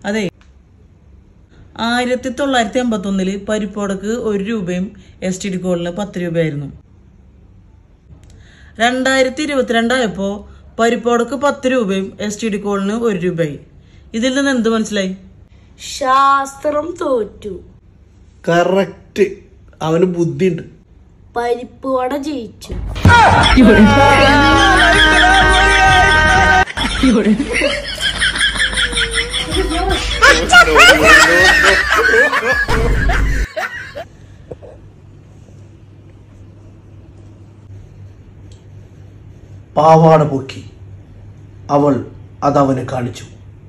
അതെ ആയിരത്തി തൊള്ളായിരത്തി എൺപത്തി ഒന്നില് പരിപ്പോടക്ക് ഒരു രൂപയും എസ് ടി ഡി കോളിന് പത്ത് രൂപയായിരുന്നു രണ്ടായിരത്തി ഇരുപത്തിരണ്ടായപ്പോ പരിപ്പോടക്ക് പത്ത് രൂപയും എസ് ടി ഡി കോളിന് ഒരു രൂപയായി ഇതിൽ നിന്ന് എന്ത് മനസ്സിലായി ശാസ്ത്രം തോറ്റു കറക്റ്റ് അവന് ബുദ്ധിയുണ്ട് പരിപ്പ് വട ജയിച്ചു പാവാട പൊക്കി അവൾ അതവന് കാണിച്ചു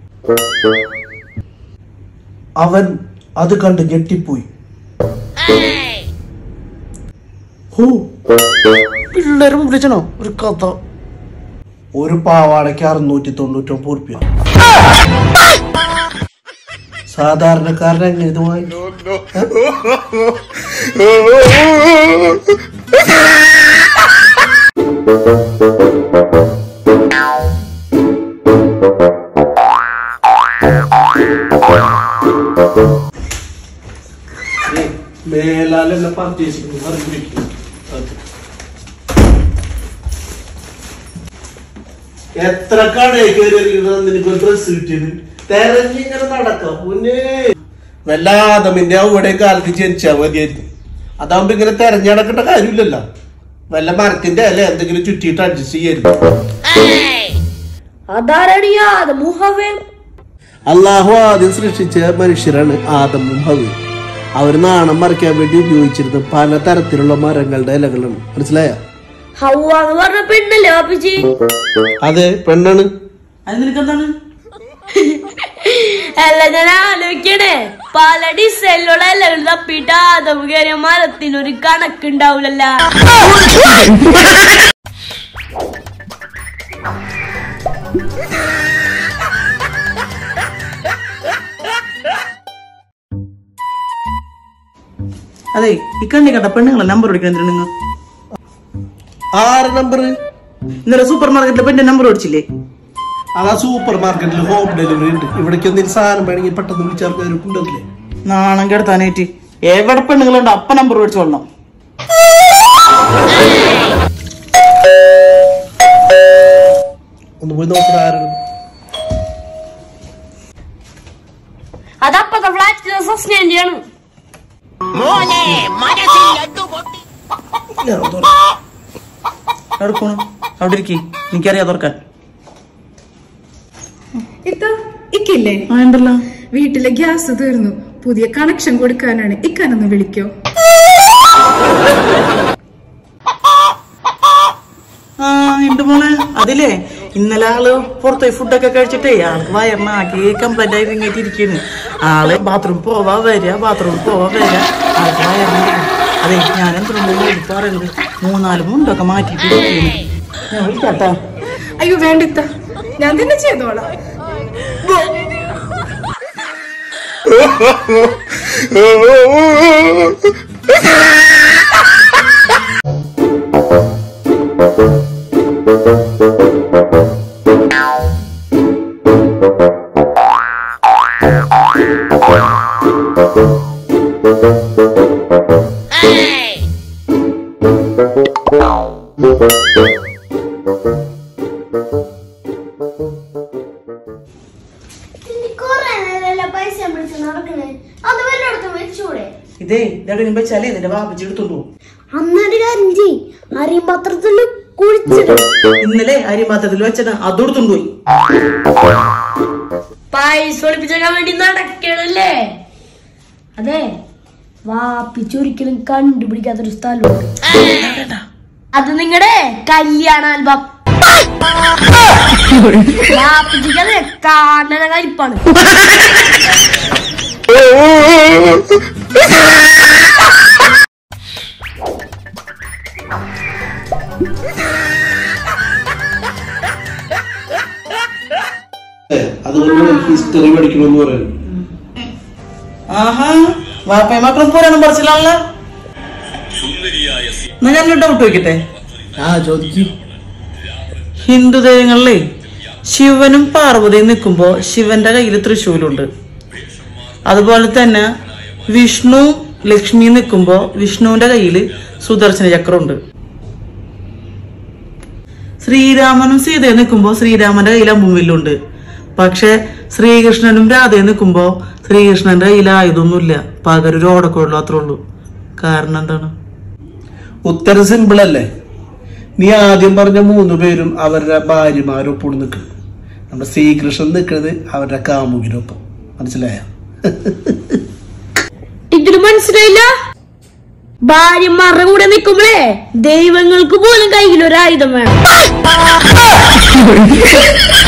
അവൻ അത് കണ്ട് ഞെട്ടിപ്പോയി ഹോ പിള്ളേരും വിളിച്ചണോ ഒരു കഥ ഒരു പാവാടയ്ക്ക് അറുന്നൂറ്റി തൊണ്ണൂറ്റൊമ്പത് ഉറുപ്പ്യ സാധാരണക്കാരൻ എങ്ങനെ ഇത് വാങ്ങിക്കും മേലാലെന്നെ പർച്ചേസിംഗ് അറിഞ്ഞിരിക്കും എത്ര കടയിൽ കയറി നിനക്ക് ഡ്രസ് കിട്ടിയത് തെരഞ്ഞിങ്ങനെ നടക്കാം മുന്നേ വല്ലാതമിന്റെ അവിടെ കാലത്ത് ജനിച്ചാ മതിയായിരുന്നു അതാവുമ്പോ ഇങ്ങനെ തെരഞ്ഞെടുക്കേണ്ട കാര്യമില്ലല്ലോ വല്ല മരത്തിന്റെ അല്ലെ എന്തെങ്കിലും ചുറ്റിയിട്ട് അഡ്ജസ്റ്റ് ചെയ്യായിരുന്നു അതാരടിയാതെ മുഹവേ അള്ളാഹു ആദ്യം സൃഷ്ടിച്ച മനുഷ്യരാണ് ആദമും ഹവയും അവർ നാണം മറയ്ക്കാൻ വേണ്ടി ഉപയോഗിച്ചിരുന്ന പല തരത്തിലുള്ള മരങ്ങളുടെ ഇലകളാണ് മനസ്സിലായ ഹൗവ എന്ന് പറഞ്ഞ പെണ്ണല്ലേ പാപ്പിച്ചി അതെ പെണ്ണാണ് അത് നിനക്കെന്താണ് അല്ല ഞാൻ ആലോചിക്കണേ പല ഡിസൈനിലുള്ള ഇലകൾ തപ്പിട്ട് ആദം കയറിയ മരത്തിനൊരു കണക്കുണ്ടാവൂലല്ല അതെ ഈ കണ്ണി കണ്ട പെണ്ണുങ്ങളെ നമ്പർ വിളിക്കണം നിങ്ങൾ ആറ് നമ്പർ ഇന്നലെ സൂപ്പർ മാർക്കറ്റിലെ പെണ്ണിന്റെ നമ്പർ വിളിച്ചില്ലേ അതാ സൂപ്പർ മാർക്കറ്റിൽ ഹോം ഡെലിവറി ഉണ്ട് ഇവിടേക്ക് എന്തെങ്കിലും സാധനം വേണമെങ്കിൽ പെട്ടെന്ന് വിളിച്ചാൽ ഉണ്ടാവില്ലേ നാണം കെടുത്താനായിട്ട് എവിടെ പെണ്ണുങ്ങളുണ്ട് അപ്പ നമ്പർ വിളിച്ചോളണം ഒന്ന് പോയി നോക്കണ ആരാണ് അതപ്പത്തെ ഫ്ലാറ്റിലെ സസ്നേന്റെയാണ് ഞാൻ തുറ- അവിടെ പോണു അവിടെ ഇരിക്കി എനിക്കറിയാം തുറക്കാൻ ഇത്ത ഇക്കില്ലേ ആ ഉണ്ടല്ലോ വീട്ടിലെ ഗ്യാസ് തീർന്നു പുതിയ കണക്ഷൻ കൊടുക്കാനാണ് ഇക്കാനൊന്ന് വിളിക്കോ ആ ഉണ്ട് മോളെ അതിലേ ഇന്നലെ ആള് പുറത്തുപോയി ഫുഡൊക്കെ കഴിച്ചിട്ടേ ആൾക്ക് വയറിനാക്കി കംപ്ലൈന്റ് ആയി ഇങ്ങോട്ട് ഇരിക്കുന്നു ആള് ബാത്റൂം പോവാ വരിക ബാത്റൂം പോവാ വരിക ആൾക്ക് വയറിനാക്കി അതെ ഞാൻ എന്തുകൊണ്ട് പറയുന്നത് മൂന്നാല് മുണ്ടൊക്കെ മാറ്റിയിട്ട് ഇരിക്കുന്നു. ഞാൻ വിളിക്കാട്ടാ അയ്യോ വേണ്ട ഇത്ത ഞാൻ തന്നെ ചെയ്തോളാം പൈസ പിടിച്ച് നടക്കണേ അത് വല്ലയിടത്തും വെച്ചൂടെ ഇതേ ഇതെവിടെ വെച്ചാലേ നിന്റെ വാപ്പച്ചി എടുത്തോണ്ടു അന്നൊരു കാര്യം ചെയ് അരിപത്രത്തില് കുഴിച്ചിടും ഇന്നലെ അരിമാത്രത്തിൽ വെച്ചത് അതെടുത്തോണ്ട് പോയി പൈസ ഒളിപ്പിച്ചേക്കാൻ വേണ്ടി നടക്കണല്ലേ അതെ വാപ്പിച്ചൊരിക്കലും കണ്ടുപിടിക്കാത്തൊരു സ്ഥലമുണ്ട് അത് നിങ്ങളുടെ കല്യാണ ആൽബം വാപ്പിച്ചിക്ക് അത് കാണണ കരിപ്പാണ് അതുകൊണ്ട് ഹിസ്റ്ററി പഠിക്കണമെന്ന് പറയുന്നു ആഹാ വാപ്പയെ മക്കളും പോരാനും പറച്ചിലാണല്ലോ എന്നാ ഞാനൊരു ഡൗട്ട് ചോദിക്കട്ടെ ആ ചോദിക്കൂ ഹിന്ദു ദൈവങ്ങളിലെ ശിവനും പാർവതിയും നിൽക്കുമ്പോ ശിവന്റെ കയ്യിൽ തൃശൂലുണ്ട് അതുപോലെ തന്നെ വിഷ്ണു ലക്ഷ്മി നിൽക്കുമ്പോ വിഷ്ണുവിന്റെ കയ്യിൽ സുദർശന ചക്രമുണ്ട് ശ്രീരാമനും സീതയും നിൽക്കുമ്പോ ശ്രീരാമന്റെ കയ്യിൽ അമ്മുവില്ലുണ്ട് പക്ഷെ ശ്രീകൃഷ്ണനും രാധയും നിൽക്കുമ്പോ ശ്രീകൃഷ്ണന്റെ കയ്യിൽ ആയുധമൊന്നുമില്ല പകരം ഒരു ഓടക്കുള്ളൂ അത്രേ ഉള്ളൂ കാരണം എന്താണ് ഉത്തരം സിമ്പിൾ അല്ലേ നീ ആദ്യം പറഞ്ഞ മൂന്ന് പേരും അവരുടെ ഭാര്യമാരൊപ്പം നിൽക്കുന്നു നമ്മുടെ ശ്രീകൃഷ്ണൻ നിൽക്കുന്നത് അവരുടെ കാമുകിനൊപ്പം മനസ്സിലായോ ഇതിന് മനസ്സിലായില്ല ഭാര്യമാരുടെ കൂടെ നിൽക്കുമ്പോഴേ ദൈവങ്ങൾക്ക് പോലും കയ്യിൽ ഒരു ആയുധം വേണം